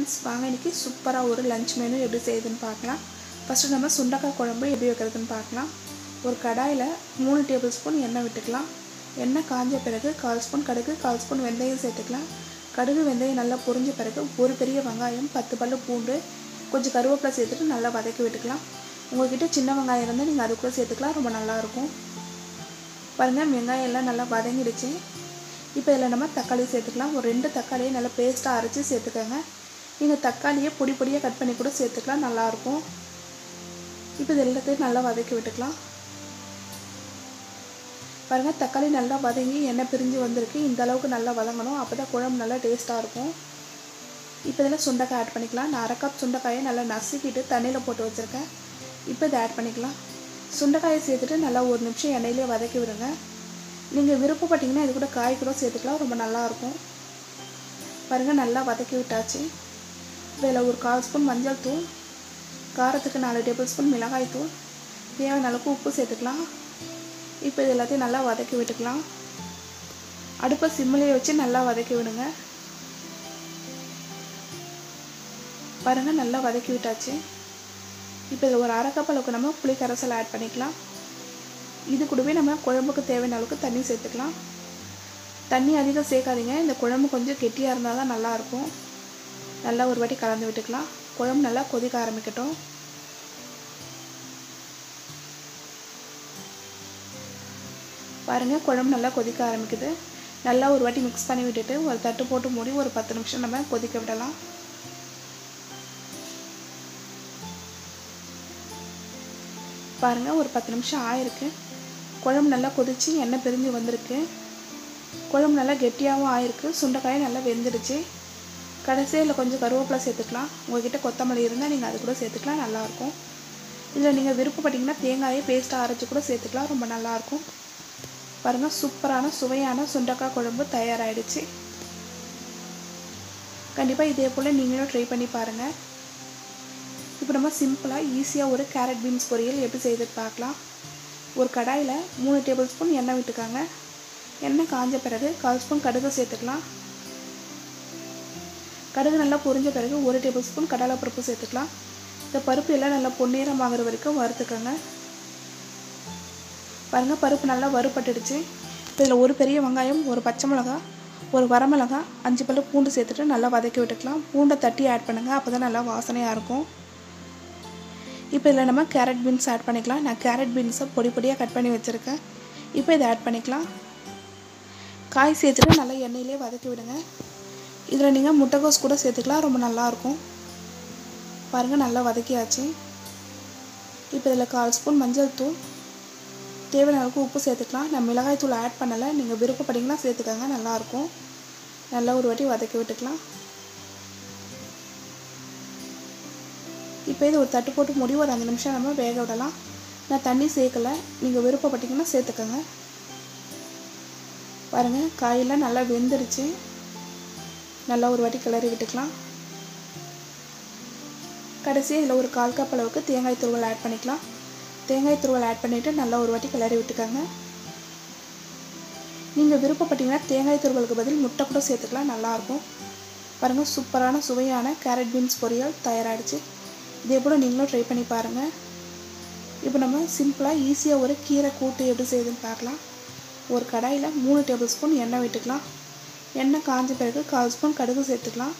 friends வாங்க இன்றைக்கி சூப்பராக ஒரு லஞ்ச் மெனு எப்படி செய்யுதுன்னு பார்க்கலாம் ஃபஸ்ட்டு நம்ம சுண்டக்காய் குழம்பு எப்படி வைக்கிறதுன்னு பார்க்கலாம் ஒரு கடாயில் மூணு டேபிள் ஸ்பூன் எண்ணெய் விட்டுக்கலாம் எண்ணெய் காஞ்ச பிறகு கால் ஸ்பூன் கடுகு கால் ஸ்பூன் வெந்தயம் சேர்த்துக்கலாம் கடுகு வெந்தயம் நல்லா பொரிஞ்ச பிறகு ஒரு பெரிய வெங்காயம் பத்து பல்லு பூண்டு கொஞ்சம் கருவேப்பிலை சேர்த்துட்டு நல்லா வதக்கி விட்டுக்கலாம் உங்கள்கிட்ட சின்ன வெங்காயம் இருந்தால் நீங்கள் அது கூட சேர்த்துக்கலாம் ரொம்ப நல்லாயிருக்கும் பாருங்கள் வெங்காயம் எல்லாம் நல்லா வதங்கிடுச்சு இப்போ இதில் நம்ம தக்காளி சேர்த்துக்கலாம் ஒரு ரெண்டு தக்காளியை நல்லா பேஸ்ட்டாக அரைச்சி சேர்த்துக்கோங்க நீங்கள் தக்காளியை பொடி பொடியாக கட் பண்ணி கூட சேர்த்துக்கலாம் நல்லாயிருக்கும் இப்போ இது எல்லாத்தையும் நல்லா வதக்கி விட்டுக்கலாம் பாருங்கள் தக்காளி நல்லா வதங்கி எண்ணெய் பிரிஞ்சு வந்திருக்கு இந்த அளவுக்கு நல்லா வதங்கணும் அப்போ தான் குழம்பு நல்லா டேஸ்ட்டாக இருக்கும் இப்போ இதில் சுண்டைக்காய் ஆட் பண்ணிக்கலாம் நான் அரை கப் சுண்டைக்காயை நல்லா நசுக்கிட்டு தண்ணியில் போட்டு வச்சுருக்கேன் இப்போ இதை ஆட் பண்ணிக்கலாம் சுண்டைக்காயை சேர்த்துட்டு நல்லா ஒரு நிமிஷம் எண்ணெயிலே வதக்கி விடுங்க நீங்கள் விருப்பப்பட்டீங்கன்னா இது கூட காய் கூட சேர்த்துக்கலாம் ரொம்ப நல்லாயிருக்கும் பாருங்கள் நல்லா வதக்கி விட்டாச்சு இதில் ஒரு கால் ஸ்பூன் மஞ்சள் தூள் காரத்துக்கு நாலு டேபிள் ஸ்பூன் மிளகாய் தூள் தேவையான அளவுக்கு உப்பு சேர்த்துக்கலாம் இப்போ இது எல்லாத்தையும் நல்லா வதக்கி விட்டுக்கலாம் அடுப்பை சிம்மிலேயே வச்சு நல்லா வதக்கி விடுங்க பாருங்கள் நல்லா வதக்கி விட்டாச்சு இப்போ இதில் ஒரு அரை கப் அளவுக்கு நம்ம புளி கரைசல் ஆட் பண்ணிக்கலாம் இது கூடவே நம்ம குழம்புக்கு தேவையான அளவுக்கு தண்ணி சேர்த்துக்கலாம் தண்ணி அதிகம் சேர்க்காதீங்க இந்த குழம்பு கொஞ்சம் கெட்டியாக இருந்தால் தான் நல்லாயிருக்கும் நல்லா ஒரு வாட்டி கலந்து விட்டுக்கலாம் குழம்பு நல்லா கொதிக்க ஆரம்பிக்கட்டும் பாருங்கள் குழம்பு நல்லா கொதிக்க ஆரம்பிக்குது நல்லா ஒரு வாட்டி மிக்ஸ் பண்ணி விட்டுட்டு ஒரு தட்டு போட்டு மூடி ஒரு பத்து நிமிஷம் நம்ம கொதிக்க விடலாம் பாருங்கள் ஒரு பத்து நிமிஷம் ஆயிருக்கு குழம்பு நல்லா கொதித்து எண்ணெய் பிரிஞ்சு வந்திருக்கு குழம்பு நல்லா கெட்டியாகவும் ஆயிருக்கு சுண்டைக்காயும் நல்லா வெந்துடுச்சு கடைசியில் கொஞ்சம் கருவேப்பிலை சேர்த்துக்கலாம் உங்கள்கிட்ட கொத்தமல்லி இருந்தால் நீங்கள் அது கூட சேர்த்துக்கலாம் நல்லாயிருக்கும் இதில் நீங்கள் விருப்பப்பட்டீங்கன்னா தேங்காயை பேஸ்ட்டாக அரைச்சி கூட சேர்த்துக்கலாம் ரொம்ப நல்லாயிருக்கும் பாருங்கள் சூப்பரான சுவையான சுண்டக்காய் குழம்பு தயாராகிடுச்சு கண்டிப்பாக இதே போல் நீங்களும் ட்ரை பண்ணி பாருங்கள் இப்போ நம்ம சிம்பிளாக ஈஸியாக ஒரு கேரட் பீன்ஸ் பொரியல் எப்படி செய்துட்டு பார்க்கலாம் ஒரு கடாயில் மூணு டேபிள் ஸ்பூன் எண்ணெய் விட்டுக்காங்க எண்ணெய் காஞ்ச பிறகு கால் ஸ்பூன் கடுகு சேர்த்துக்கலாம் கடுகு நல்லா பொரிஞ்ச பிறகு ஒரு டேபிள் ஸ்பூன் கடலை பருப்பு சேர்த்துக்கலாம் இந்த பருப்பு எல்லாம் நல்லா பொன்னிறம் ஆகிற வரைக்கும் வறுத்துக்கோங்க பாருங்கள் பருப்பு நல்லா வறுபட்டுடுச்சு இப்போ இதில் ஒரு பெரிய வெங்காயம் ஒரு பச்சை மிளகா ஒரு வரமிளகா அஞ்சு பல்லு பூண்டு சேர்த்துட்டு நல்லா வதக்கி விட்டுக்கலாம் பூண்டை தட்டி ஆட் பண்ணுங்கள் அப்போ தான் நல்லா வாசனையாக இருக்கும் இப்போ இதில் நம்ம கேரட் பீன்ஸ் ஆட் பண்ணிக்கலாம் நான் கேரட் பீன்ஸை பொடி பொடியாக கட் பண்ணி வச்சுருக்கேன் இப்போ இதை ஆட் பண்ணிக்கலாம் காய் சேர்த்துட்டு நல்லா எண்ணெயிலே வதக்கி விடுங்க இதில் நீங்கள் முட்டைகோஸ் கூட சேர்த்துக்கலாம் ரொம்ப நல்லாயிருக்கும் பாருங்கள் நல்லா வதக்கியாச்சு இப்போ இதில் கால் ஸ்பூன் மஞ்சள் தூள் தேவையான அளவுக்கு உப்பு சேர்த்துக்கலாம் நான் மிளகாய் தூள் ஆட் பண்ணலை நீங்கள் விருப்பப்பட்டீங்கன்னா சேர்த்துக்கோங்க நல்லாயிருக்கும் நல்லா ஒரு வாட்டி வதக்கி விட்டுக்கலாம் இப்போ இது ஒரு தட்டு போட்டு மூடி ஒரு அஞ்சு நிமிஷம் நம்ம வேக விடலாம் நான் தண்ணி சேர்க்கலை நீங்கள் விருப்பப்பட்டீங்கன்னா சேர்த்துக்கோங்க பாருங்கள் காயெல்லாம் நல்லா வெந்துடுச்சு நல்லா ஒரு வாட்டி கிளறி விட்டுக்கலாம் கடைசி இதில் ஒரு கால் கப் அளவுக்கு தேங்காய் துருவல் ஆட் பண்ணிக்கலாம் தேங்காய் துருவல் ஆட் பண்ணிவிட்டு நல்லா ஒரு வாட்டி கிளறி விட்டுக்கோங்க நீங்கள் விருப்பப்பட்டீங்கன்னா தேங்காய் துருவலுக்கு பதில் முட்டை கூட சேர்த்துக்கலாம் நல்லாயிருக்கும் பாருங்கள் சூப்பரான சுவையான கேரட் பீன்ஸ் பொரியல் தயாராகிடுச்சு இதே போல் நீங்களும் ட்ரை பண்ணி பாருங்கள் இப்போ நம்ம சிம்பிளாக ஈஸியாக ஒரு கீரை கூட்டு எப்படி செய்யுதுன்னு பார்க்கலாம் ஒரு கடாயில் மூணு டேபிள் ஸ்பூன் எண்ணெய் விட்டுக்கலாம் எண்ணெய் காஞ்ச பிறகு கால் ஸ்பூன் கடுகு சேர்த்துக்கலாம்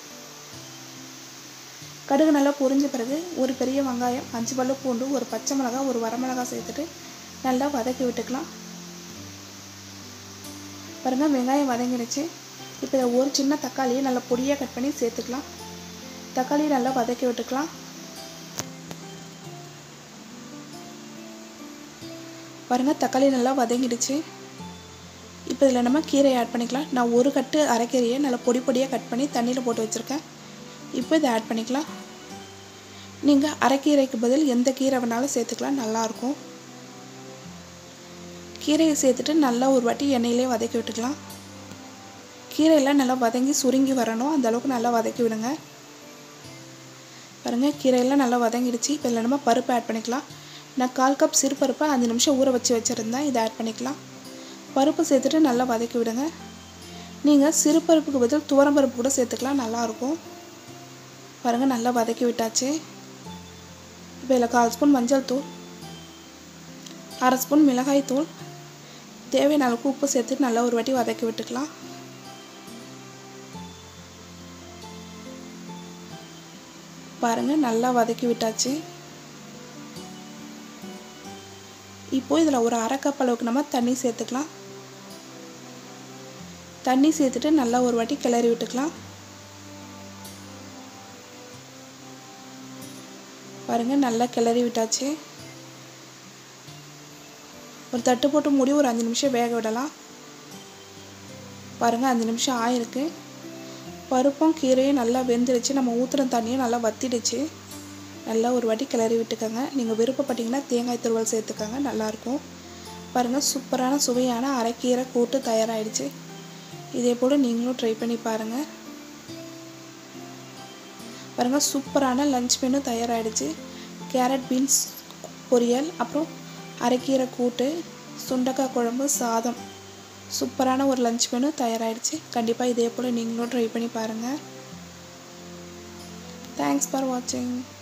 கடுகு நல்லா பொரிஞ்ச பிறகு ஒரு பெரிய வெங்காயம் அஞ்சு பல்லு பூண்டு ஒரு பச்சை மிளகா ஒரு வரமிளகா சேர்த்துட்டு நல்லா வதக்கி விட்டுக்கலாம் பாருங்கள் வெங்காயம் வதங்கிடுச்சு இப்போ இதை ஒரு சின்ன தக்காளியை நல்லா பொடியாக கட் பண்ணி சேர்த்துக்கலாம் தக்காளியை நல்லா வதக்கி விட்டுக்கலாம் பாருங்கள் தக்காளி நல்லா வதங்கிடுச்சு இப்போ இதில் நம்ம கீரை ஆட் பண்ணிக்கலாம் நான் ஒரு கட்டு அரைக்கீரையை நல்லா பொடி பொடியாக கட் பண்ணி தண்ணியில் போட்டு வச்சுருக்கேன் இப்போ இதை ஆட் பண்ணிக்கலாம் நீங்கள் அரைக்கீரைக்கு பதில் எந்த கீரை வேணாலும் சேர்த்துக்கலாம் நல்லாயிருக்கும் கீரையை சேர்த்துட்டு நல்லா ஒரு வாட்டி எண்ணெயிலே வதக்கி விட்டுக்கலாம் கீரையெல்லாம் நல்லா வதங்கி சுருங்கி வரணும் அந்த அளவுக்கு நல்லா வதக்கி விடுங்க பாருங்கள் கீரையெல்லாம் நல்லா வதங்கிடுச்சு இப்போ இதில் நம்ம பருப்பு ஆட் பண்ணிக்கலாம் நான் கால் கப் சிறு பருப்பை அஞ்சு நிமிஷம் ஊற வச்சு வச்சுருந்தேன் இதை ஆட் பண்ணிக்கலாம் பருப்பு சேர்த்துட்டு நல்லா வதக்கி விடுங்க நீங்கள் சிறு பருப்புக்கு பதில் துவரம்பருப்பு கூட சேர்த்துக்கலாம் நல்லாயிருக்கும் பாருங்கள் நல்லா வதக்கி விட்டாச்சு இப்போ இதில் கால் ஸ்பூன் மஞ்சள் தூள் அரை ஸ்பூன் மிளகாய் தூள் தேவையான அளவுக்கு உப்பு சேர்த்து நல்லா ஒரு வாட்டி வதக்கி விட்டுக்கலாம் பாருங்கள் நல்லா வதக்கி விட்டாச்சு இப்போ இதில் ஒரு அரை கப் அளவுக்கு நம்ம தண்ணி சேர்த்துக்கலாம் தண்ணி சேர்த்துட்டு நல்லா ஒரு வாட்டி கிளறி விட்டுக்கலாம் பாருங்கள் நல்லா கிளறி விட்டாச்சு ஒரு தட்டு போட்டு மூடி ஒரு அஞ்சு நிமிஷம் வேக விடலாம் பாருங்கள் அஞ்சு நிமிஷம் ஆயிருக்கு பருப்பும் கீரையும் நல்லா வெந்துடுச்சு நம்ம ஊற்றுன தண்ணியும் நல்லா வத்திடுச்சு நல்லா ஒரு வாட்டி கிளறி விட்டுக்கோங்க நீங்கள் விருப்பப்பட்டீங்கன்னா தேங்காய் துருவல் சேர்த்துக்கோங்க நல்லாயிருக்கும் பாருங்கள் சூப்பரான சுவையான அரைக்கீரை கூட்டு தயாராகிடுச்சு இதே போல் நீங்களும் ட்ரை பண்ணி பாருங்கள் பாருங்கள் சூப்பரான லஞ்ச் மெனு தயாராகிடுச்சு கேரட் பீன்ஸ் பொரியல் அப்புறம் அரைக்கீரை கூட்டு சுண்டக்காய் குழம்பு சாதம் சூப்பரான ஒரு லஞ்ச் மெனு தயாராகிடுச்சு கண்டிப்பாக இதே போல் நீங்களும் ட்ரை பண்ணி பாருங்கள் தேங்க்ஸ் ஃபார் வாட்சிங்